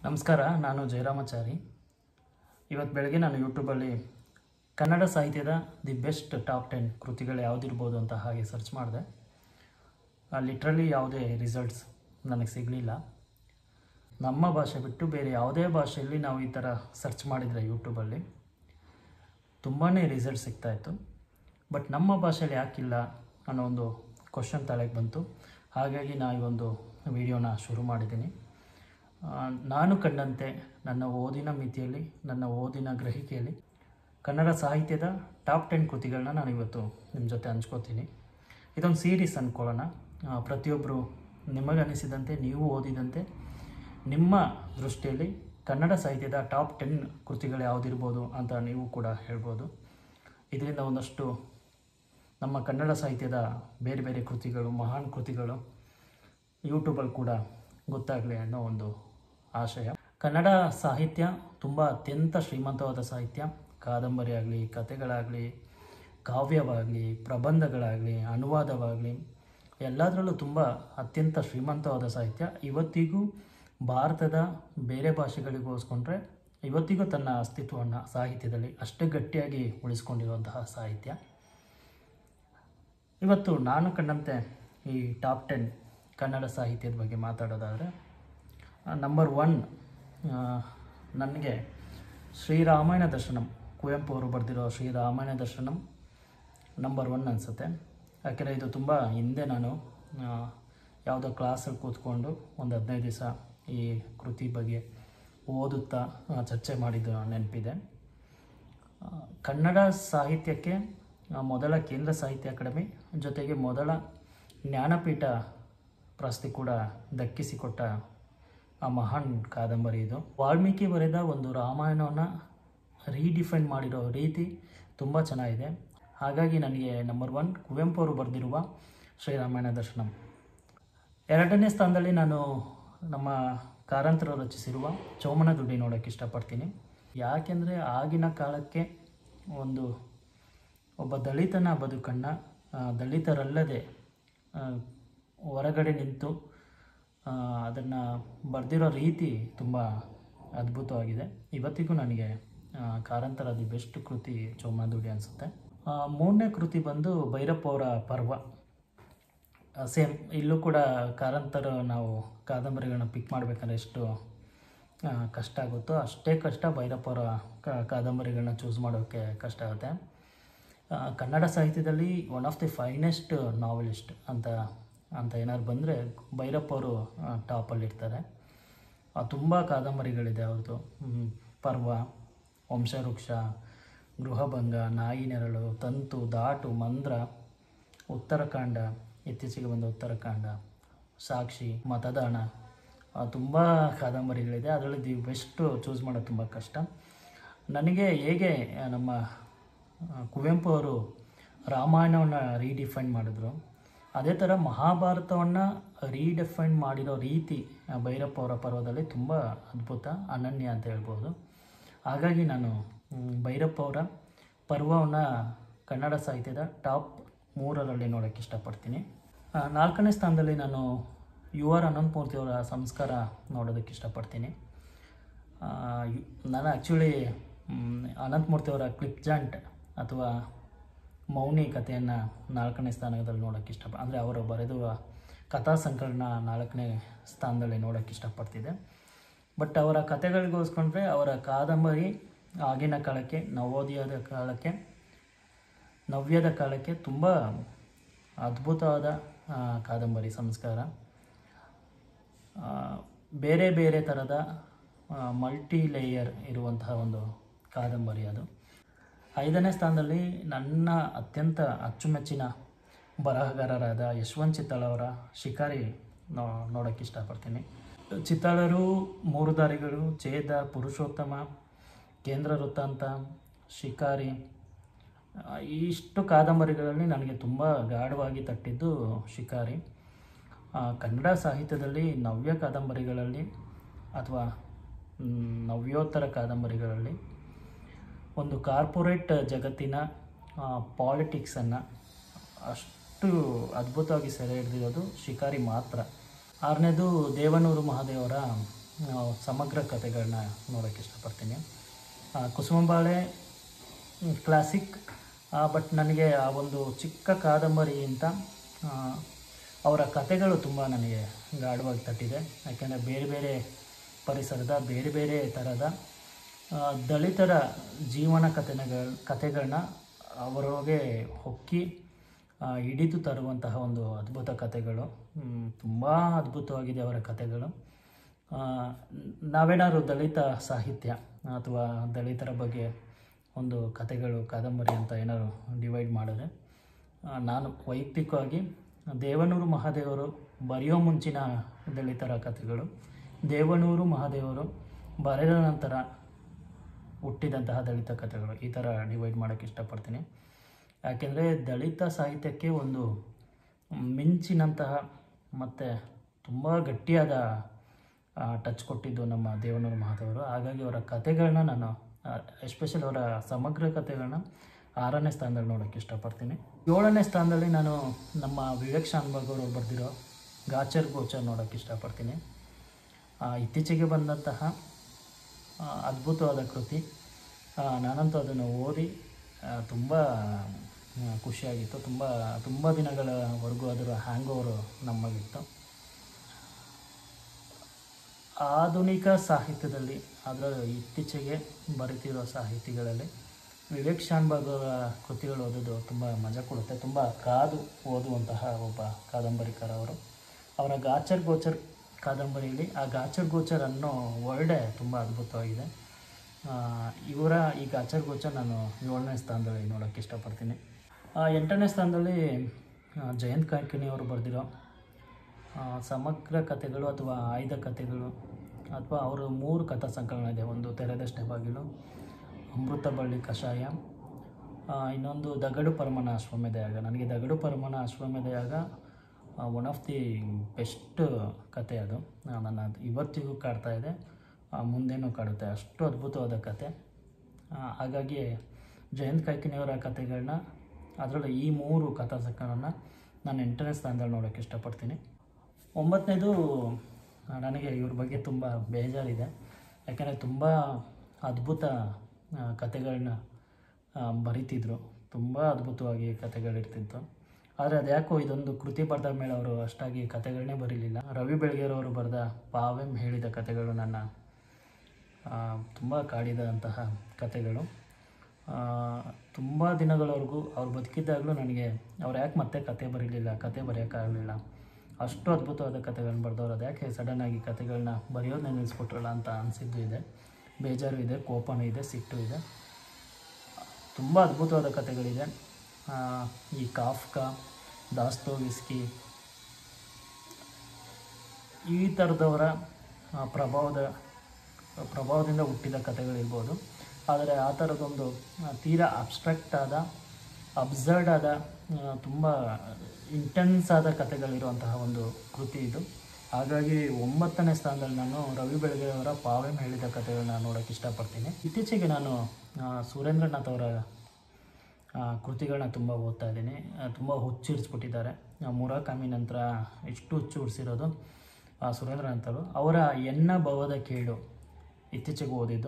ನಮಸ್ಕಾರ ನಾನು ಜಯರಾಮಾಚಾರಿ ಇವತ್ತು ಬೆಳಗ್ಗೆ ನಾನು ಯೂಟ್ಯೂಬಲ್ಲಿ ಕನ್ನಡ ಸಾಹಿತ್ಯದ ದಿ ಬೆಸ್ಟ್ ಟಾಪ್ ಟೆನ್ ಕೃತಿಗಳು ಯಾವುದಿರ್ಬೋದು ಅಂತ ಹಾಗೆ ಸರ್ಚ್ ಮಾಡಿದೆ ಲಿಟ್ರಲಿ ಯಾವುದೇ ರಿಸಲ್ಟ್ಸ್ ನನಗೆ ಸಿಗಲಿಲ್ಲ ನಮ್ಮ ಭಾಷೆ ಬಿಟ್ಟು ಬೇರೆ ಯಾವುದೇ ಭಾಷೆಯಲ್ಲಿ ನಾವು ಈ ಥರ ಸರ್ಚ್ ಮಾಡಿದರೆ ಯೂಟ್ಯೂಬಲ್ಲಿ ತುಂಬಾ ರಿಸಲ್ಟ್ ಸಿಗ್ತಾಯಿತ್ತು ಬಟ್ ನಮ್ಮ ಭಾಷೆಯಲ್ಲಿ ಯಾಕಿಲ್ಲ ಅನ್ನೋ ಒಂದು ಕ್ವಶನ್ ತಲೆಗೆ ಬಂತು ಹಾಗಾಗಿ ನಾನು ಈ ಒಂದು ವಿಡಿಯೋನ ಶುರು ಮಾಡಿದ್ದೀನಿ ಆ, ನಾನು ಕಂಡಂತೆ ನನ್ನ ಓದಿನ ಮಿತಿಯಲ್ಲಿ ನನ್ನ ಓದಿನ ಗ್ರಹಿಕೆಯಲ್ಲಿ ಕನ್ನಡ ಸಾಹಿತ್ಯದ ಟಾಪ್ ಟೆನ್ ಕೃತಿಗಳನ್ನ ನಾನು ಇವತ್ತು ನಿಮ್ಮ ಜೊತೆ ಹಂಚ್ಕೋತೀನಿ ಇದೊಂದು ಸೀರೀಸ್ ಅಂದ್ಕೊಳ್ಳೋಣ ಆ, ಪ್ರತಿಯೊಬ್ಬರು ನಿಮಗನಿಸಿದಂತೆ ನೀವು ಓದಿದಂತೆ ನಿಮ್ಮ ದೃಷ್ಟಿಯಲ್ಲಿ ಕನ್ನಡ ಸಾಹಿತ್ಯದ ಟಾಪ್ ಟೆನ್ ಕೃತಿಗಳು ಯಾವುದಿರ್ಬೋದು ಅಂತ ನೀವು ಕೂಡ ಹೇಳ್ಬೋದು ಇದರಿಂದ ಒಂದಷ್ಟು ನಮ್ಮ ಕನ್ನಡ ಸಾಹಿತ್ಯದ ಬೇರೆ ಬೇರೆ ಕೃತಿಗಳು ಮಹಾನ್ ಕೃತಿಗಳು ಯೂಟ್ಯೂಬಲ್ಲಿ ಕೂಡ ಗೊತ್ತಾಗಲಿ ಅನ್ನೋ ಒಂದು ಆಶಯ ಕನ್ನಡ ಸಾಹಿತ್ಯ ತುಂಬ ಅತ್ಯಂತ ಶ್ರೀಮಂತವಾದ ಸಾಹಿತ್ಯ ಕಾದಂಬರಿ ಆಗಲಿ ಕಥೆಗಳಾಗಲಿ ಕಾವ್ಯವಾಗಲಿ ಪ್ರಬಂಧಗಳಾಗಲಿ ಅನುವಾದವಾಗಲಿ ಎಲ್ಲದರಲ್ಲೂ ತುಂಬ ಅತ್ಯಂತ ಶ್ರೀಮಂತವಾದ ಸಾಹಿತ್ಯ ಇವತ್ತಿಗೂ ಭಾರತದ ಬೇರೆ ಭಾಷೆಗಳಿಗೆ ಹೋಲಿಸ್ಕೊಂಡ್ರೆ ಇವತ್ತಿಗೂ ತನ್ನ ಅಸ್ತಿತ್ವವನ್ನು ಸಾಹಿತ್ಯದಲ್ಲಿ ಅಷ್ಟೇ ಗಟ್ಟಿಯಾಗಿ ಉಳಿಸ್ಕೊಂಡಿರುವಂತಹ ಸಾಹಿತ್ಯ ಇವತ್ತು ನಾನು ಕಂಡಂತೆ ಈ ಟಾಪ್ ಟೆನ್ ಕನ್ನಡ ಸಾಹಿತ್ಯದ ಬಗ್ಗೆ ಮಾತಾಡೋದಾದರೆ ನಂಬರ್ ಒನ್ ನನಗೆ ಶ್ರೀರಾಮಾಯಣ ದರ್ಶನಂ ಕುವೆಂಪು ಅವರು ಬರೆದಿರೋ ಶ್ರೀರಾಮಾಯಣ ದರ್ಶನಂ ನಂಬರ್ ಒನ್ ಅನಿಸುತ್ತೆ ಯಾಕೆಂದರೆ ಇದು ತುಂಬ ಹಿಂದೆ ನಾನು ಆ, ಯಾವುದೋ ಕ್ಲಾಸಲ್ಲಿ ಕೂತ್ಕೊಂಡು ಒಂದು ಹದಿನೈದು ದಿವಸ ಈ ಕೃತಿ ಬಗ್ಗೆ ಓದುತ್ತಾ ಆ, ಚರ್ಚೆ ಮಾಡಿದ್ದು ನೆನಪಿದೆ ಆ, ಕನ್ನಡ ಸಾಹಿತ್ಯಕ್ಕೆ ಆ, ಮೊದಲ ಕೇಂದ್ರ ಸಾಹಿತ್ಯ ಅಕಾಡೆಮಿ ಜೊತೆಗೆ ಮೊದಲ ಜ್ಞಾನಪೀಠ ಪ್ರಶಸ್ತಿ ಕೂಡ ದಕ್ಕಿಸಿಕೊಟ್ಟ ಆ ಮಹಾನ್ ಕಾದಂಬರಿ ಇದು ವಾಲ್ಮೀಕಿ ಬರೆದ ಒಂದು ರಾಮಾಯಣವನ್ನು ರೀಡಿಫೈನ್ ಮಾಡಿರೋ ರೀತಿ ತುಂಬ ಚೆನ್ನಾಗಿದೆ ಹಾಗಾಗಿ ನನಗೆ ನಂಬರ್ ಒನ್ ಕುವೆಂಪು ಅವರು ಬರೆದಿರುವ ಶ್ರೀರಾಮಾಯಣ ದರ್ಶನಂ ಎರಡನೇ ಸ್ಥಾನದಲ್ಲಿ ನಾನು ನಮ್ಮ ಕಾರಂತರು ರಚಿಸಿರುವ ಚೋಮನ ದುಡ್ಡಿ ನೋಡೋಕ್ಕೆ ಇಷ್ಟಪಡ್ತೀನಿ ಯಾಕೆಂದರೆ ಆಗಿನ ಕಾಲಕ್ಕೆ ಒಂದು ಒಬ್ಬ ದಲಿತನ ಬದುಕನ್ನು ಆ, ದಲಿತರಲ್ಲದೆ ಆ, ಹೊರಗಡೆ ನಿಂತು ಅದನ್ನು ಬರೆದಿರೋ ರೀತಿ ತುಂಬ ಅದ್ಭುತವಾಗಿದೆ ಇವತ್ತಿಗೂ ನನಗೆ ಆ, ಕಾರಂತರ ದಿ ಬೆಸ್ಟ್ ಕೃತಿ ಚೋಮನ ದುಡ್ಡಿ ಅನಿಸುತ್ತೆ ಮೂರನೇ ಕೃತಿ ಬಂದು ಭೈರಪ್ಪ ಅವರ ಪರ್ವ ಸೇಮ್ ಇಲ್ಲೂ ಕೂಡ ಕಾರಂತರ ನಾವು ಕಾದಂಬರಿಗಳನ್ನ ಪಿಕ್ ಮಾಡಬೇಕಂದ್ರೆ ಎಷ್ಟು ಆ, ಕಷ್ಟ ಆಗುತ್ತೋ ಅಷ್ಟೇ ಕಷ್ಟ ಭೈರಪ್ಪ ಅವರ ಕ- ಕಾದಂಬರಿಗಳನ್ನ ಚೂಸ್ ಮಾಡೋಕ್ಕೆ ಕಷ್ಟ ಆಗುತ್ತೆ ಆ, ಕನ್ನಡ ಸಾಹಿತ್ಯದಲ್ಲಿ one of the finest novelist ಅಂತ ಅಂತ ಏನಾದ್ರು ಬಂದರೆ ಭೈರಪ್ಪ ಅವರು ಟಾಪಲ್ಲಿರ್ತಾರೆ ತುಂಬ ಕಾದಂಬರಿಗಳಿದೆ ಅವ್ರದ್ದು ಹ್ಮ್, ಪರ್ವ ವಂಶವೃಕ್ಷ ಗೃಹಭಂಗ ನಾಯಿ ನೆರಳು ತಂತು ದಾಟು ಮಂದ್ರ ಉತ್ತರಕಾಂಡ ಇತ್ತೀಚೆಗೆ ಬಂದ ಉತ್ತರಕಾಂಡ ಸಾಕ್ಷಿ ಮತದಾನ ತುಂಬ ಕಾದಂಬರಿಗಳಿದೆ ಅದರಲ್ಲಿ ದಿ ಬೆಸ್ಟು ಚೂಸ್ ಮಾಡೋದು ತುಂಬ ಕಷ್ಟ ನನಗೆ ಹೇಗೆ ಆ, ನಮ್ಮ ಆ, ಕುವೆಂಪು ಅವರು ರಾಮಾಯಣವನ್ನು ರೀಡಿಫೈನ್ ಮಾಡಿದ್ರು ಅದೇ ಥರ ಮಹಾಭಾರತವನ್ನು ರೀಡಿಫೈನ್ ಮಾಡಿರೋ ರೀತಿ ಆ, ಭೈರಪ್ಪ ಅವರ ಪರ್ವದಲ್ಲಿ ತುಂಬ ಅದ್ಭುತ ಅನನ್ಯ ಅಂತ ಹೇಳ್ಬೋದು ಹಾಗಾಗಿ ನಾನು ಮ್, ಭೈರಪ್ಪ ಅವರ ಪರ್ವವನ್ನು ಕನ್ನಡ ಸಾಹಿತ್ಯದ ಟಾಪ್ ಮೂರರಲ್ಲಿ ನೋಡೋಕ್ಕೆ ಇಷ್ಟಪಡ್ತೀನಿ ಆ, ನಾಲ್ಕನೇ ಸ್ಥಾನದಲ್ಲಿ ನಾನು ಯು ಆರ್ ಅನಂತಮೂರ್ತಿ ಅವರ ಸಂಸ್ಕಾರ ನೋಡೋದಕ್ಕೆ ಇಷ್ಟಪಡ್ತೀನಿ ಆ, ಯು- ನಾನು ಆ್ಯಕ್ಚುಲಿ ಅನಂತಮೂರ್ತಿ ಅವರ ಕ್ಲಿಪ್ ಜಾಂಟ್ ಅಥವಾ ಮೌನಿ ಕಥೆಯನ್ನು ನಾಲ್ಕನೇ ಸ್ಥಾನದಲ್ಲಿ ನೋಡೋಕ್ಕೆ ಇಷ್ಟಪ ಅಂದರೆ ಅವರು ಬರೆದಿರುವ ಕಥಾ ಸಂಕಲನ ನಾಲ್ಕನೇ ಸ್ಥಾನದಲ್ಲಿ ನೋಡೋಕ್ಕೆ ಇಷ್ಟಪಡ್ತಿದ್ದೆ ಬಟ್ ಅವರ ಕಥೆಗಳಿಗೆ ಹೋಲಿಸ್ಕೊಂಡ್ರೆ ಅವರ ಕಾದಂಬರಿ ಆಗಿನ ಕಾಲಕ್ಕೆ ನವೋದಯದ ಕಾಲಕ್ಕೆ ನವ್ಯದ ಕಾಲಕ್ಕೆ ತುಂಬ ಅದ್ಭುತವಾದ ಆ, ಕಾದಂಬರಿ ಸಂಸ್ಕಾರ ಆ, ಬೇರೆ ಬೇರೆ ಥರದ ಮಲ್ಟಿ ಲೇಯರ್ ಇರುವಂತಹ ಒಂದು ಕಾದಂಬರಿ ಅದು ಐದನೇ ಸ್ಥಾನದಲ್ಲಿ ನನ್ನ ಅತ್ಯಂತ ಅಚ್ಚುಮೆಚ್ಚಿನ ಬರಹಗಾರರಾದ ಯಶವಂತ್ ಚಿತ್ತಾಳ್ ಅವರ ಶಿಕಾರಿ ನೋ ನೋಡೋಕ್ಕೆ ಇಷ್ಟಪಡ್ತೀನಿ ಚಿತ್ತಾಳರು ಮೂರು ದಾರಿಗಳು ಛೇದ ಪುರುಷೋತ್ತಮ ಕೇಂದ್ರ ವೃತ್ತಾಂತ ಶಿಕಾರಿ ಆ, ಇಷ್ಟು ಕಾದಂಬರಿಗಳಲ್ಲಿ ನನಗೆ ತುಂಬ ಗಾಢವಾಗಿ ತಟ್ಟಿದ್ದು ಶಿಕಾರಿ ಆ, ಕನ್ನಡ ಸಾಹಿತ್ಯದಲ್ಲಿ ನವ್ಯ ಕಾದಂಬರಿಗಳಲ್ಲಿ ಅಥವಾ ಮ್, ನವ್ಯೋತ್ತರ ಕಾದಂಬರಿಗಳಲ್ಲಿ ಒಂದು ಕಾರ್ಪೊರೇಟ್ ಜಗತ್ತಿನ ಪಾಲಿಟಿಕ್ಸನ್ನು ಅಷ್ಟು ಅದ್ಭುತವಾಗಿ ಸೆರೆ ಹಿಡಿದಿರೋದು ಶಿಕಾರಿ ಮಾತ್ರ ಆರನೇದು ದೇವನೂರು ಮಹಾದೇವರ ಆ, ಸಮಗ್ರ ಕಥೆಗಳನ್ನ ನೋಡೋಕ್ಕೆ ಇಷ್ಟಪಡ್ತೀನಿ ಆ, ಕುಸುಮಬಾಳೆ ಕ್ಲಾಸಿಕ್ ಬಟ್ ನನಗೆ ಆ ಒಂದು ಚಿಕ್ಕ ಕಾದಂಬರಿಗಿಂತ ಆ, ಅವರ ಕಥೆಗಳು ತುಂಬ ನನಗೆ ಗಾಢವಾಗಿ ತಟ್ಟಿದೆ ಯಾಕೆಂದರೆ ಬೇರೆ ಬೇರೆ ಪರಿಸರದ ಬೇರೆ ಬೇರೆ ಥರದ ಆ, ದಲಿತರ ಜೀವನ ಕಥೆಗಳ ಕಥೆಗಳನ್ನ ಅವರೊಳಗೆ ಹೊಕ್ಕಿ ಆ, ಹಿಡಿದು ತರುವಂತಹ ಒಂದು ಅದ್ಭುತ ಕಥೆಗಳು ತುಂಬ ಅದ್ಭುತವಾಗಿದೆ ಅವರ ಕಥೆಗಳು ಆ, ನಾವೇನಾದ್ರು ದಲಿತ ಸಾಹಿತ್ಯ ಅಥವಾ ದಲಿತರ ಬಗ್ಗೆ ಒಂದು ಕಥೆಗಳು ಕಾದಂಬರಿ ಅಂತ ಏನಾದ್ರು ಡಿವೈಡ್ ಮಾಡಿದ್ರೆ ಆ, ನಾನು ವೈಯಕ್ತಿಕವಾಗಿ ದೇವನೂರು ಮಹಾದೇವರು ಬರೆಯೋ ಮುಂಚಿನ ದಲಿತರ ಕಥೆಗಳು ದೇವನೂರು ಮಹಾದೇವರು ಬರೆದ ನಂತರ ಹುಟ್ಟಿದಂತಹ ದಲಿತ ಕಥೆಗಳು ಈ ಥರ ಡಿವೈಡ್ ಮಾಡೋಕ್ಕೆ ಇಷ್ಟಪಡ್ತೀನಿ ಯಾಕೆಂದರೆ ದಲಿತ ಸಾಹಿತ್ಯಕ್ಕೆ ಒಂದು ಮಿಂಚಿನಂತಹ ಮತ್ತು ತುಂಬ ಗಟ್ಟಿಯಾದ ಟಚ್ ಕೊಟ್ಟಿದ್ದು ನಮ್ಮ ದೇವನೂರು ಮಹಾದೇವರು ಹಾಗಾಗಿ ಅವರ ಕಥೆಗಳನ್ನ ನಾನು ಎಸ್ಪೆಷಲಿ ಅವರ ಸಮಗ್ರ ಕಥೆಗಳನ್ನ ಆರನೇ ಸ್ಥಾನದಲ್ಲಿ ನೋಡೋಕ್ಕೆ ಇಷ್ಟಪಡ್ತೀನಿ ಏಳನೇ ಸ್ಥಾನದಲ್ಲಿ ನಾನು ನಮ್ಮ ವಿವೇಕ್ ಶಾನ್ಭಾಗ್ ಅವರು ಬರೆದಿರೋ ಗಾಚರ್ ಗೋಚರ್ ನೋಡೋಕ್ಕೆ ಇಷ್ಟಪಡ್ತೀನಿ ಆ, ಇತ್ತೀಚೆಗೆ ಬಂದಂತಹ ಆ, ಅದ್ಭುತವಾದ ಕೃತಿ ಆ, ನಾನಂತೂ ಅದನ್ನು ಓದಿ ತುಂಬ ಖುಷಿಯಾಗಿತ್ತು ತುಂಬ ತುಂಬ ದಿನಗಳವರೆಗೂ ಅದರ ಹ್ಯಾಂಗ್ ಓವರು ನಮಗಿತ್ತು ಆಧುನಿಕ ಸಾಹಿತ್ಯದಲ್ಲಿ ಅದರ ಇತ್ತೀಚೆಗೆ ಬರೀತಿರೋ ಸಾಹಿತಿಗಳಲ್ಲಿ ವಿವೇಕ್ ಶಾನ್ಭಾಗ್ ಅವರ ಕೃತಿಗಳು ಓದೋದು ತುಂಬ ಮಜಾ ಕೊಡುತ್ತೆ ತುಂಬ ಕಾದು ಓದುವಂತಹ ಒಬ್ಬ ಕಾದಂಬರಿಕಾರ ಅವರು ಅವರ ಗಾಚರ್ ಗೋಚರ್ ಕಾದಂಬರಿಯಲ್ಲಿ ಆ ಗಾಚರ್ ಗೋಚರ್ ಅನ್ನೋ ವರ್ಡೇ ತುಂಬ ಅದ್ಭುತವಾಗಿದೆ ಆ, ಇವರ ಈ ಗಾಚರ್ ಗೋಚರ್ ನಾನು ಏಳನೇ ಸ್ಥಾನದಲ್ಲಿ ನೋಡೋಕ್ಕೆ ಇಷ್ಟಪಡ್ತೀನಿ ಆ, ಎಂಟನೇ ಸ್ಥಾನದಲ್ಲಿ ಆ, ಜಯಂತ್ ಕಾಯ್ಕಿಣಿ ಅವರು ಬರೆದಿರೋ ಆ, ಸಮಗ್ರ ಕಥೆಗಳು ಅಥವಾ ಆಯ್ದ ಕಥೆಗಳು ಅಥವಾ ಅವರು ಮೂರು ಕಥಾ ಸಂಕಲನ ಇದೆ ಒಂದು ತೆರೆದಷ್ಟೇ ಬಾಗಿಲು ಅಮೃತ ಬಳ್ಳಿ ಕಷಾಯ ಆ, ಇನ್ನೊಂದು ದಗಡು ಪರಮನ ಅಶ್ವಮೇಧಯಾಗ ನನಗೆ ದಗಡು ಪರಮನ ಅಶ್ವಮೇಧಯಾಗ ಒನ್ ಆಫ್ ದಿ ಬೆಸ್ಟ್ ಕತೆ ಅದು ಆ, ನನ್ನ ಅದು ಇವತ್ತಿಗೂ ಕಾಡ್ತಾ ಇದೆ ಆ, ಮುಂದೇನೂ ಕಾಡುತ್ತೆ ಅಷ್ಟು ಅದ್ಭುತವಾದ ಕತೆ ಆ, ಹಾಗಾಗಿ ಜಯಂತ್ ಕಾಯ್ಕಿಣಿಯವರ ಕತೆಗಳನ್ನ ಅದರಲ್ಲೂ ಈ ಮೂರು ಕಥಾ ಸಂಕಲನ ನಾನು ಎಂಟನೇ ಸ್ಥಾನದಲ್ಲಿ ನೋಡೋಕ್ಕೆ ಇಷ್ಟಪಡ್ತೀನಿ ಒಂಬತ್ತನೇದು ಆ, ನನಗೆ ಇವ್ರ ಬಗ್ಗೆ ತುಂಬ ಬೇಜಾರಿದೆ ಯಾಕಂದರೆ ತುಂಬ ಅದ್ಭುತ ಆ, ಕತೆಗಳನ್ನ ಆ, ಬರಿತಿದ್ರು ತುಂಬ ಅದ್ಭುತವಾಗಿ ಕತೆಗಳಿರ್ತಿತ್ತು ಆದರೆ ಅದ್ಯಾಕೋ ಇದೊಂದು ಕೃತಿ ಬರೆದ ಮೇಲೆ ಅವರು ಅಷ್ಟಾಗಿ ಕತೆಗಳನ್ನೇ ಬರೀಲಿಲ್ಲ ರವಿ ಬೆಳಗೆರವರು ಬರೆದ ಪಾವೆಂ ಹೇಳಿದ ಕತೆಗಳು ನನ್ನ ತುಂಬ ಕಾಡಿದಂತಹ ಕತೆಗಳು ತುಂಬ ದಿನಗಳವರೆಗೂ ಅವ್ರು ಬದುಕಿದ್ದಾಗಲೂ ನನಗೆ ಅವ್ರು ಯಾಕೆ ಮತ್ತೆ ಕತೆ ಬರೀಲಿಲ್ಲ ಕತೆ ಬರೆಯೋಕ್ಕಾಗಲಿಲ್ಲ ಅಷ್ಟು ಅದ್ಭುತವಾದ ಕತೆಗಳನ್ನ ಬರೆದವ್ರು ಅದು ಯಾಕೆ ಸಡನ್ನಾಗಿ ಕತೆಗಳನ್ನ ಬರೆಯೋದನ್ನ ನಿಲ್ಲಿಸ್ಬಿಟ್ರಲ್ಲ ಅಂತ ಅನಿಸಿದ್ದು ಇದೆ ಬೇಜಾರು ಇದೆ ಕೋಪನೂ ಇದೆ ಸಿಟ್ಟು ಇದೆ ತುಂಬ ಅದ್ಭುತವಾದ ಕತೆಗಳಿದೆ ಆ, ಈ ಕಾಫ್ಕಾ ದಾಸ್ತೋವಿಸ್ಕಿ ಈ ಥರದವರ ಆ, ಪ್ರಭಾವದ ಪ್ರಭಾವದಿಂದ ಹುಟ್ಟಿದ ಕಥೆಗಳಿರ್ಬೋದು ಆದರೆ ಆ ಥರದೊಂದು ಆ, ತೀರಾ ಅಬ್ಸ್ಟ್ರಾಕ್ಟ್ ಆದ ಅಬ್ಸರ್ಡ್ ಆದ ತುಂಬ ಇಂಟೆನ್ಸ್ ಆದ ಕಥೆಗಳಿರುವಂತಹ ಒಂದು ಕೃತಿ ಇದು ಹಾಗಾಗಿ ಒಂಬತ್ತನೇ ಸ್ಥಾನದಲ್ಲಿ ನಾನು ರವಿ ಬೆಳಗೆಯವರ ಪಾವೆಂ ಹೇಳಿದ ಕಥೆಗಳನ್ನ ನೋಡೋಕ್ಕೆ ಇಷ್ಟಪಡ್ತೀನಿ ಇತ್ತೀಚೆಗೆ ನಾನು ಆ, ಸುರೇಂದ್ರನಾಥ್ ಅವರ ಆ, ಕೃತಿಗಳನ್ನ ತುಂಬ ಓದ್ತಾ ಇದ್ದೀನಿ ತುಂಬ ಹುಚ್ಚಿಡಿಸ್ಬಿಟ್ಟಿದ್ದಾರೆ ಆ, ಮುರಾಕಾಮಿ ನಂತರ ಎಷ್ಟು ಹುಚ್ಚು ಹುಡ್ಸಿರೋದು ಆ, ಸುರೇಂದ್ರನಾಥ್ ಅವರು ಅವರ ಎನ್ನ ಭವದ ಕೇಳು ಇತ್ತೀಚೆಗೆ ಓದಿದ್ದು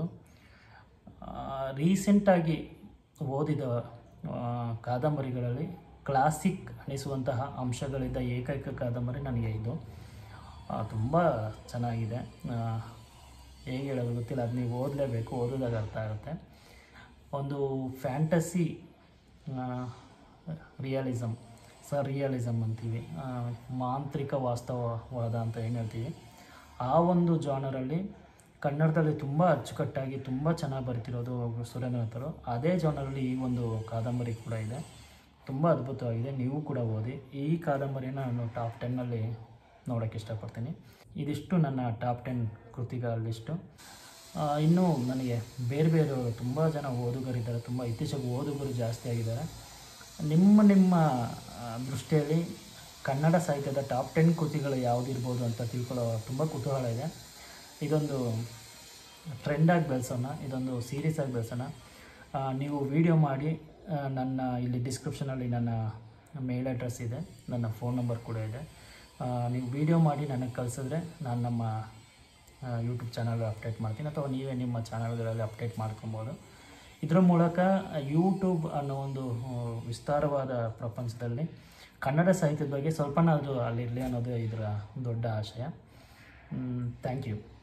ರೀಸೆಂಟಾಗಿ ಓದಿದ ಆ, ಕಾದಂಬರಿಗಳಲ್ಲಿ ಕ್ಲಾಸಿಕ್ ಅನಿಸುವಂತಹ ಅಂಶಗಳಿದ್ದ ಏಕೈಕ ಕಾದಂಬರಿ ನನಗೆ ಇದು ತುಂಬ ಚೆನ್ನಾಗಿದೆ ಆ, ಹೇಗೆ ಹೇಳೋದು ಗೊತ್ತಿಲ್ಲ ಅದು ನೀವು ಓದಲೇಬೇಕು ಓದಿದಾಗ ಅರ್ಥ ಆಗುತ್ತೆ ಒಂದು ಫ್ಯಾಂಟಸಿ ರಿಯಲಿಸಮ್ ಸ ರಿಯಲಿಸಮ್ ಅಂತೀವಿ ಆ, ಮಾಂತ್ರಿಕ ವಾಸ್ತವವಾದ ಅಂತ ಏನು ಹೇಳ್ತೀವಿ ಆ ಒಂದು ಜಾನರಲ್ಲಿ ಕನ್ನಡದಲ್ಲಿ ತುಂಬ ಅಚ್ಚುಕಟ್ಟಾಗಿ ತುಂಬ ಚೆನ್ನಾಗಿ ಬರಿತಿರೋದು ಸುರೇಂದ್ರನಾಥರು ಅದೇ ಜಾನರಲ್ಲಿ ಈ ಒಂದು ಕಾದಂಬರಿ ಕೂಡ ಇದೆ ತುಂಬ ಅದ್ಭುತವಾಗಿದೆ ನೀವು ಕೂಡ ಓದಿ ಈ ಕಾದಂಬರಿನ ನಾನು ಟಾಪ್ ಟೆನ್ನಲ್ಲಿ ನೋಡೋಕ್ಕೆ ಇಷ್ಟಪಡ್ತೀನಿ ಇದಿಷ್ಟು ನನ್ನ ಟಾಪ್ ಟೆನ್ ಕೃತಿಗಳ ಲಿಸ್ಟು ಆ, ಇನ್ನೂ ನನಗೆ ಬೇರೆ ಬೇರೆಯವರು ತುಂಬ ಜನ ಓದುಗರಿದ್ದಾರೆ ತುಂಬ ಇತ್ತೀಚೆಗೆ ಓದುಗರು ಜಾಸ್ತಿ ಆಗಿದ್ದಾರೆ ನಿಮ್ಮ ನಿಮ್ಮ ಆ, ದೃಷ್ಟಿಯಲ್ಲಿ ಕನ್ನಡ ಸಾಹಿತ್ಯದ ಟಾಪ್ ಟೆನ್ ಕೃತಿಗಳು ಯಾವುದಿರ್ಬೋದು ಅಂತ ತಿಳ್ಕೊಳ್ಳೋ ತುಂಬ ಕುತೂಹಲ ಇದೆ ಇದೊಂದು ಟ್ರೆಂಡಾಗಿ ಬೆಳೆಸೋಣ ಇದೊಂದು ಸೀರೀಸ್ ಆಗಿ ಬೆಳೆಸೋಣ ಆ, ನೀವು ವಿಡಿಯೋ ಮಾಡಿ ಆ, ನನ್ನ ಇಲ್ಲಿ ಡಿಸ್ಕ್ರಿಪ್ಷನಲ್ಲಿ ನನ್ನ ಮೇಲ್ ಅಡ್ರೆಸ್ ಇದೆ ನನ್ನ ಫೋನ್ ನಂಬರ್ ಕೂಡ ಇದೆ ಆ, ನೀವು ವಿಡಿಯೋ ಮಾಡಿ ನನಗೆ ಕಳಿಸಿದ್ರೆ ನಾನು ನಮ್ಮ ಯೂಟ್ಯೂಬ್ ಚಾನಲ್ ಅಪ್ಡೇಟ್ ಮಾಡ್ತೀನಿ ಅಥವಾ ನೀವೇ ನಿಮ್ಮ ಚಾನಲ್ಗಳಲ್ಲಿ ಅಪ್ಡೇಟ್ ಮಾಡ್ಕೊಬೋದು ಇದರ ಮೂಲಕ ಯೂಟ್ಯೂಬ್ ಅನ್ನೋ ಒಂದು ಆ, ವಿಸ್ತಾರವಾದ ಪ್ರಪಂಚದಲ್ಲಿ ಕನ್ನಡ ಸಾಹಿತ್ಯದ ಬಗ್ಗೆ ಸ್ವಲ್ಪನಾದರೂ ಅಲ್ಲಿರಲಿ ಅನ್ನೋದು ಇದರ ದೊಡ್ಡ ಆಶಯ ಥ್ಯಾಂಕ್ ಯು